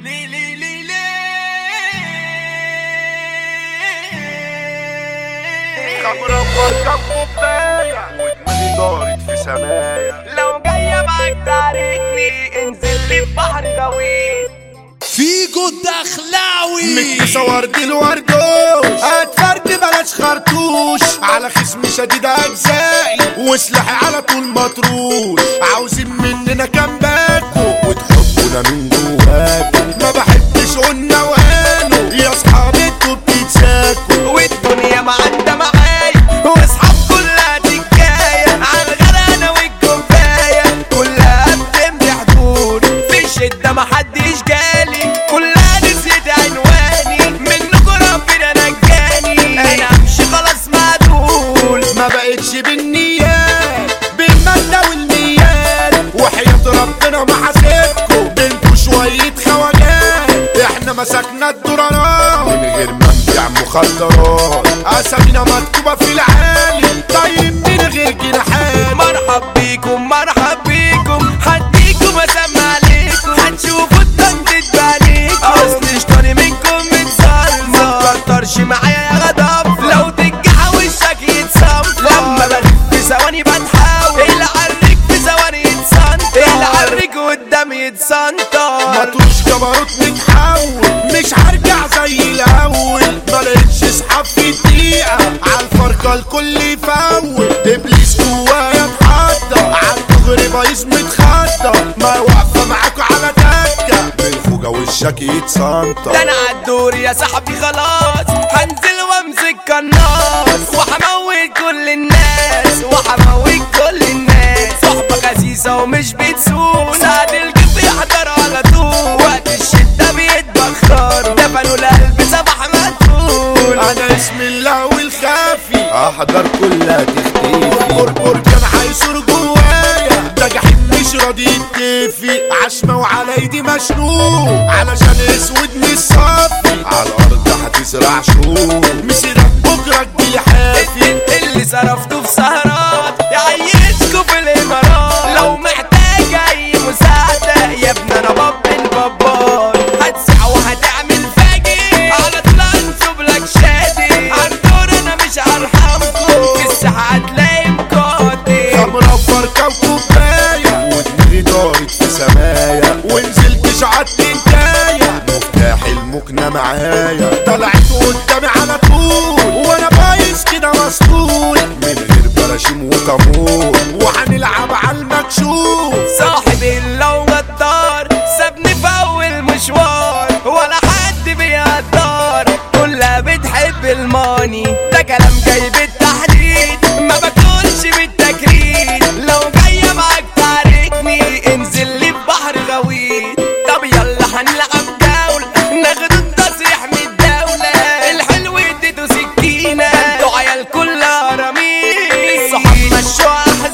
لي لي لي لي خمرة مركب كوباية ودماغي دارت في سمايا لو جاية معاك تاركني انزل لي في بحر غويط فيجو الدخلاوي مكسة ورد الوردوش هتفرد بلاش خرطوش على خصم شديد اجزائي وسلاحي على طول مطروش عاوزين مننا كام باكو وتحبونا من جواكو ما بحبش قلنا وقالوا يا اصحابي انتوا بتتساكوا والدنيا معدة معايا واصحاب كلها تكاية على الغرانة والكوباية كلها بتملي حضور في الشدة محدش جالي كلها نسيت عنواني منكم ربنا نجاني انا امشي خلاص معدول ما بقتش بالنيات بالمادة والنيات وحياة ربنا ما حاسبكم انتوا شوية خواجات احنا مسكنا الدولارات من غير ما نبيع مخدرات اسامينا مكتوبة في العالي طيب من غير جناحات مرحب بيكم مرحب بيكم هديكم اسمع عليكم هتشوفوا التنطيط عليكم اصل شطاني منكم متصلصل ما تكترش معايا يا غضب لو تنجح وشك يتصف لما بغيب في ثواني بتحاول العرك في ثواني يتصنطر العرك قدامي يتصنطر مطروش جبروت متحول مش هرجع زي الاول ما لقيتش اصحاب في دقيقة عالفرقة الكل يفول ابليس جوايا اتحضر عالدغري بايظ متخدر ما واقفة معاكوا على تكة بالفوجة وشك يتصنطر ده انا عالدور يا صاحبي خلاص هنزل وامسك قناص وهموت كل الناس وهموت كل الناس صحبة خسيسة ومش بتسون سعد الجيب يحضر على طول وقت الشدة بيتبخروا دفنوا القلب صباح مقتول انا اسم الله والخافي احضر كلها تختفي بربر كان هيصور جوايا ده جحيم مش راضي يتفي عشمة وعلى ايدي مشنوق علشان اسود مش صافي على الارض هتزرع شوق مسيرك بكره تجيلي حافي اللي صرفته في سهرات يعيشكوا في الامارات لو محتاج اي مساعدة يا ابن انا باب البابار هتسع وهتعمل فاجي على طول هنشوف لك شادي عالدور انا مش هرحمكم في الساحة هتلاقي مقاتل خمرة وفركة وكوباية ودماغي دارت في سمايا ونزلت شعدت انتايا مفتاح المكنة معايا طلعت قدامي على طول وانا بايظ كده مسطول من غير براشيم وكمون وهنلعب على المكشوف صاحب الا وغدار سابني في اول مشوار ولا حد بيقدر كلها بتحب الماني ده كلام جاي بالتحديد ما باكلش بالتكريد لو جاية معاك تعاركني انزل لي في بحر غويط طب يلا هنلعب جولة ناخد التصريح من الدولة الحلو اديته سكينة انتوا عيال كلها رميل الصحاب مشوا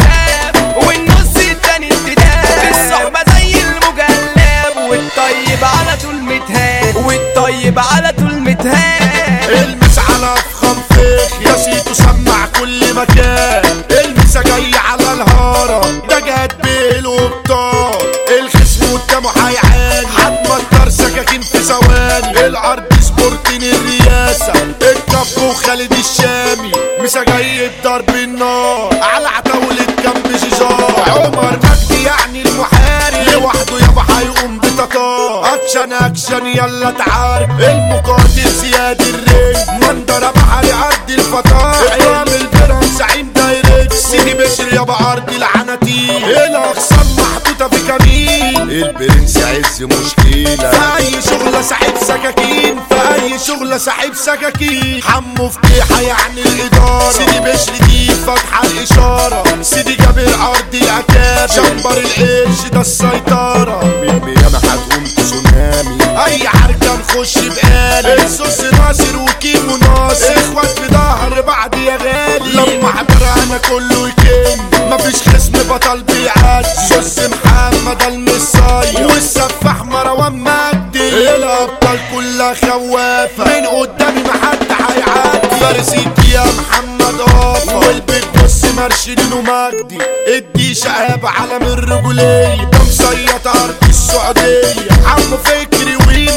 احزاب والنص التاني انتداب الصحبة زي المجلاب والطيب على طول متهان والطيب على طول متهان المس على افخم فيخ يا سيتو سمع كل مكان المسا جاي على الهارة ده جات بيل وبطال الخصم قدامه هيعاني هتمطر سكاكين في ثواني العرض سبورتين الرياسة الكف وخالد الشامي مسا جاي بضرب النار على عتاولة جنب جيجار عمر مجدي يعني المحارب لوحده يابا هيقوم بتطار اكشن اكشن يلا تعارك المقاتل زياد الرينج منظر بحري عرض الفطار ايام البرم زعيم دايركت سيدي بشر يابا عرض العناتيل الاخصام محطوطه في كمين البرنس عز مشكله في اي شغله ساحب سكاكين في اي شغله ساحب سكاكين حمو فتيحه يعني الاداره سيدي بشر دي فاتحه الاشاره سيدي جاب الارض الاكابر شمبر القرش ده السيطره من ميامي هتقوم تسونامي اي حركه نخش بقالي السوس ناصر وكيمو ناصر اخوات في ظهر بعض يا غالي لما احضر انا كله يكن مفيش خصم بطل بيعدي سوس محمد المصايا والسفاح مروان مجدي الابطال كلها خوافه من قدامي محد هيعدي فارسيك يا محمد قافه والبيت بص مرشدين ومجدي ادي شقاب علم الرجوليه ده مسيط ارض السعوديه عم فكري ويد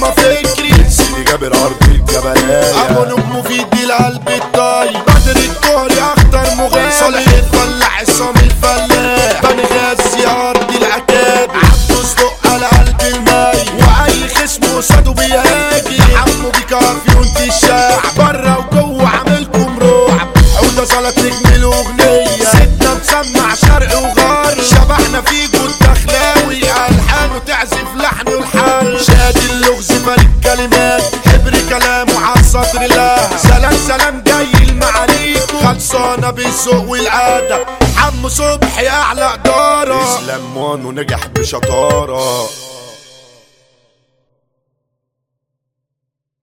مسافر ارض الجبلات ابو نم مفيد القلب الطايب بدر الدهري اخطر مغامر صالح الفلاح عصام الفلاح بني غازي ارض العتاب عبده صدق على قلب الماي واي خصم قصاده بيهاجي عمو بكافي وانت الشاع بره وجوه عاملكم رعب حوده صلاه نجم الاغنيه ستة مسمع شرق وغرب شبحنا في جود دخلاوي الحانه تعزف لحن الحال شاد اللغز ملك كلمات حبر كلامه على السطر لا سلام سلام جاي المعاريكو خلصانه بالذوق والعاده عم صبحي اعلى اداره اسلام مانو نجح بشطاره